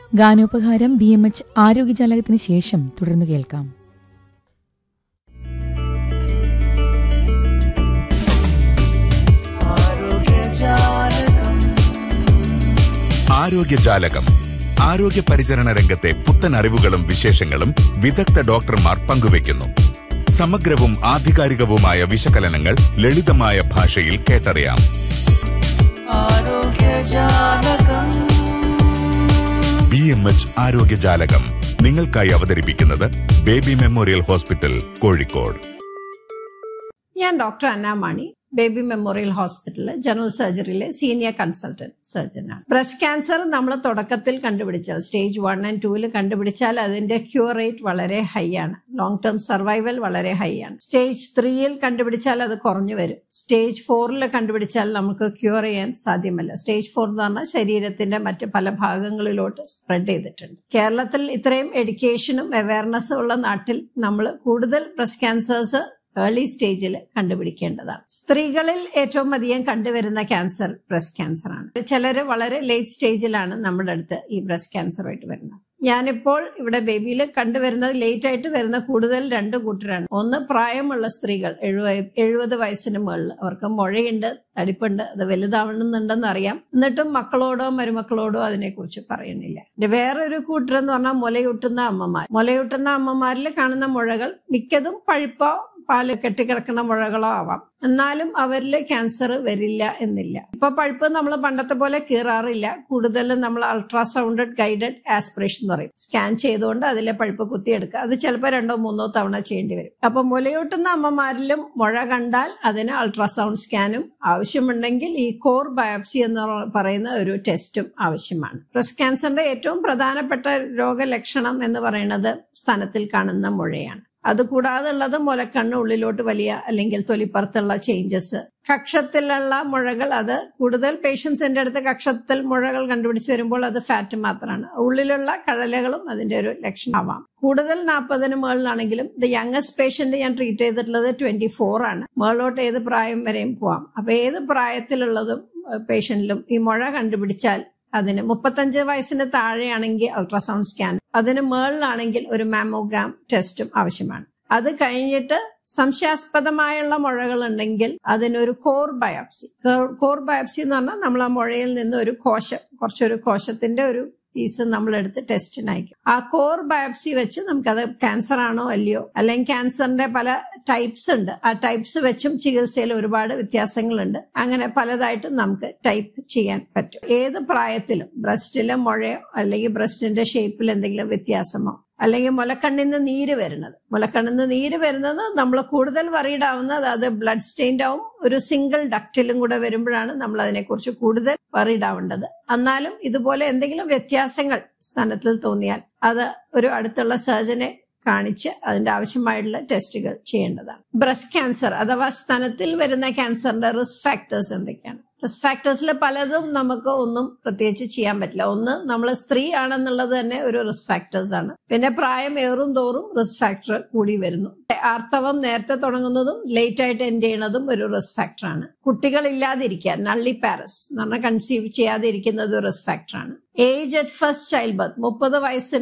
ഗാനോപഹാരം B M H ആരോഗ്യജാലകത്തിന് ശേഷം തുടർന്ന് കേൾക്കാം ആരോഗ്യജാലകം ആരോഗ്യ പരിചരണ രംഗത്തെ പുത്തൻ അറിവുകളും വിശേഷങ്ങളും വിദഗ്ധ ഡോക്ടർമാർ പങ്കുവയ്ക്കുന്നു സമഗ്രവും ആധികാരികവുമായ വിശകലനങ്ങൾ ലളിതമായ ഭാഷയിൽ കേട്ടറിയാം ബി എം എച്ച് ആരോഗ്യജാലകം നിങ്ങൾക്കായി അവതരിപ്പിക്കുന്നത് ബേബി മെമ്മോറിയൽ ഹോസ്പിറ്റൽ കോഴിക്കോട് ഞാൻ ഡോക്ടർ അന്നാമാണി ബേബി മെമ്മോറിയൽ ഹോസ്പിറ്റലിലെ ജനറൽ സർജറിയിലെ സീനിയർ കൺസൾട്ടന്റ് സർജനാണ് ബ്രസ്റ്റ് ക്യാൻസർ നമ്മൾ തുടക്കത്തിൽ കണ്ടുപിടിച്ചാൽ സ്റ്റേജ് വൺ ആൻഡ് ടൂവിൽ കണ്ടുപിടിച്ചാൽ അതിന്റെ ക്യൂർ റേറ്റ് വളരെ ഹൈ ആണ് ലോങ് ടേം സർവൈവൽ വളരെ ഹൈ ആണ് സ്റ്റേജ് ത്രീയിൽ കണ്ടുപിടിച്ചാൽ അത് കുറഞ്ഞു വരും സ്റ്റേജ് ഫോറിൽ കണ്ടുപിടിച്ചാൽ നമുക്ക് ക്യൂർ ചെയ്യാൻ സാധ്യമല്ല സ്റ്റേജ് ഫോർ എന്ന് പറഞ്ഞാൽ ശരീരത്തിന്റെ മറ്റ് പല ഭാഗങ്ങളിലോട്ട് സ്പ്രെഡ് ചെയ്തിട്ടുണ്ട് കേരളത്തിൽ ഇത്രയും എഡ്യൂക്കേഷനും അവയർനെസ്സും ഉള്ള നാട്ടിൽ നമ്മൾ കൂടുതൽ ബ്രസ്റ്റ് ക്യാൻസേഴ്സ് ഏർലി സ്റ്റേജിൽ കണ്ടുപിടിക്കേണ്ടതാണ് സ്ത്രീകളിൽ ഏറ്റവും അധികം കണ്ടുവരുന്ന ക്യാൻസർ ബ്രസ്റ്റ് ക്യാൻസർ ആണ് ചിലര് വളരെ ലേറ്റ് സ്റ്റേജിലാണ് നമ്മുടെ അടുത്ത് ഈ ബ്രസ്റ്റ് ക്യാൻസറുമായിട്ട് വരുന്നത് ഞാനിപ്പോൾ ഇവിടെ ബേബിയിൽ കണ്ടുവരുന്നത് ലേറ്റ് ആയിട്ട് വരുന്ന കൂടുതൽ രണ്ട് കൂട്ടരാണ് ഒന്ന് പ്രായമുള്ള സ്ത്രീകൾ എഴുപത് എഴുപത് വയസ്സിന് മുകളിൽ അവർക്ക് മുഴയുണ്ട് തടിപ്പുണ്ട് അത് വലുതാവണമെന്നുണ്ടെന്ന് അറിയാം എന്നിട്ടും മക്കളോടോ മരുമക്കളോടോ അതിനെക്കുറിച്ച് പറയുന്നില്ല പിന്നെ വേറൊരു കൂട്ടരെന്ന് പറഞ്ഞാൽ മുലയൂട്ടുന്ന അമ്മമാർ മുലയൂട്ടുന്ന അമ്മമാരിൽ കാണുന്ന മുഴകൾ മിക്കതും പഴുപ്പോ പാല് കെട്ടിക്കിടക്കുന്ന മുഴകളോ ആവാം എന്നാലും അവരിൽ ക്യാൻസർ വരില്ല എന്നില്ല ഇപ്പൊ പഴുപ്പ് നമ്മൾ പണ്ടത്തെ പോലെ കീറാറില്ല കൂടുതലും നമ്മൾ അൾട്രാസൗണ്ടഡ് ഗൈഡഡ് ആസ്പിറേഷൻ എന്ന് പറയും സ്കാൻ ചെയ്തുകൊണ്ട് അതിലെ പഴുപ്പ് കുത്തിയെടുക്കുക അത് ചിലപ്പോൾ രണ്ടോ മൂന്നോ തവണ ചെയ്യേണ്ടി വരും അപ്പൊ മുലയൂട്ടുന്ന അമ്മമാരിലും മുഴ കണ്ടാൽ അതിന് അൾട്രാസൗണ്ട് സ്കാനും ആവശ്യമുണ്ടെങ്കിൽ ഈ കോർ ബയോപ്സി എന്ന് പറയുന്ന ഒരു ടെസ്റ്റും ആവശ്യമാണ് ബ്രസ്റ്റ് ക്യാൻസറിന്റെ ഏറ്റവും പ്രധാനപ്പെട്ട രോഗലക്ഷണം എന്ന് പറയുന്നത് സ്തനത്തിൽ കാണുന്ന മുഴയാണ് അതുകൂടാതെ ഉള്ളത് മുലക്കണ്ണ് ഉള്ളിലോട്ട് വലിയ അല്ലെങ്കിൽ തൊലിപ്പുറത്തുള്ള ചേഞ്ചസ് കക്ഷത്തിലുള്ള മുഴകൾ അത് കൂടുതൽ പേഷ്യൻസിന്റെ അടുത്ത് കക്ഷത്തിൽ മുഴകൾ കണ്ടുപിടിച്ച് വരുമ്പോൾ അത് ഫാറ്റ് മാത്രമാണ് ഉള്ളിലുള്ള കഴലകളും അതിന്റെ ഒരു ലക്ഷണമാവാം കൂടുതൽ നാൽപ്പതിന് മുകളിലാണെങ്കിലും ദ യങ്ങസ്റ്റ് പേഷ്യന്റ് ഞാൻ ട്രീറ്റ് ചെയ്തിട്ടുള്ളത് ട്വന്റി ഫോർ ആണ് മുകളിലോട്ട് ഏത് പ്രായം വരെയും പോവാം അപ്പൊ ഏത് പ്രായത്തിലുള്ളതും പേഷ്യന്റിലും ഈ മുഴ കണ്ടുപിടിച്ചാൽ അതിന് മുപ്പത്തഞ്ച് വയസ്സിന് താഴെയാണെങ്കിൽ അൾട്രാസൗണ്ട് സ്കാൻ അതിന് മുകളിലാണെങ്കിൽ ഒരു മാമോഗ്രാം ടെസ്റ്റും ആവശ്യമാണ് അത് കഴിഞ്ഞിട്ട് സംശയാസ്പദമായുള്ള മുഴകൾ ഉണ്ടെങ്കിൽ അതിനൊരു കോർ ബയോപ്സി കോർ ബയോപ്സി എന്ന് പറഞ്ഞാൽ നമ്മൾ ആ മുഴയിൽ നിന്ന് ഒരു കോശം കുറച്ചൊരു കോശത്തിന്റെ ഒരു പീസ് നമ്മളെടുത്ത് ടെസ്റ്റിന് അയക്കും ആ കോർ ബയോപ്സി വെച്ച് നമുക്കത് ക്യാൻസർ ആണോ അല്ലയോ അല്ലെങ്കിൽ ക്യാൻസറിന്റെ പല ടൈപ്സ് ഉണ്ട് ആ ടൈപ്സ് വെച്ചും ചികിത്സയിൽ ഒരുപാട് വ്യത്യാസങ്ങളുണ്ട് അങ്ങനെ പലതായിട്ടും നമുക്ക് ടൈപ്പ് ചെയ്യാൻ പറ്റും ഏത് പ്രായത്തിലും ബ്രസ്റ്റിലെ മുഴയോ അല്ലെങ്കിൽ ബ്രസ്റ്റിന്റെ ഷേപ്പിൽ എന്തെങ്കിലും വ്യത്യാസമോ അല്ലെങ്കിൽ മുലക്കണ്ണിൽ നിന്ന് നീര് വരുന്നത് മുലക്കണ്ണിൽ നിന്ന് നീര് വരുന്നത് നമ്മൾ കൂടുതൽ വറീഡ് ആവുന്നത് അത് ബ്ലഡ് സ്റ്റെയിൻഡ് ആവും ഒരു സിംഗിൾ ഡക്റ്റിലും കൂടെ വരുമ്പോഴാണ് നമ്മൾ അതിനെക്കുറിച്ച് കൂടുതൽ വറീഡ് ആവേണ്ടത് എന്നാലും ഇതുപോലെ എന്തെങ്കിലും വ്യത്യാസങ്ങൾ സ്ഥാനത്തിൽ തോന്നിയാൽ അത് ഒരു അടുത്തുള്ള സർജനെ കാണിച്ച് അതിന്റെ ആവശ്യമായിട്ടുള്ള ടെസ്റ്റുകൾ ചെയ്യേണ്ടതാണ് ബ്രസ്റ്റ് ക്യാൻസർ അഥവാ സ്തനത്തിൽ വരുന്ന ക്യാൻസറിന്റെ റിസ്ക് ഫാക്ടേഴ്സ് എന്തൊക്കെയാണ് റിസ്ക് ഫാക്ടേഴ്സിൽ പലതും നമുക്ക് ഒന്നും പ്രത്യേകിച്ച് ചെയ്യാൻ പറ്റില്ല ഒന്ന് നമ്മൾ സ്ത്രീ ആണെന്നുള്ളത് തന്നെ ഒരു റിസ്ക് ഫാക്ടേഴ്സ് ആണ് പിന്നെ പ്രായം ഏറും തോറും റിസ്ക് ഫാക്ടർ കൂടി വരുന്നു ആർത്തവം നേരത്തെ തുടങ്ങുന്നതും ലേറ്റ് ആയിട്ട് എൻഡ് ചെയ്യുന്നതും ഒരു റിസ്ക് ഫാക്ടറാണ് കുട്ടികൾ ഇല്ലാതിരിക്കാൻ നള്ളി പാരസ് എന്ന് പറഞ്ഞാൽ കൺസീവ് ചെയ്യാതിരിക്കുന്നത് ഒരു റിസ്ക് ഫാക്ടറാണ് age at first child birth മുപ്പത് വയസ്സിന്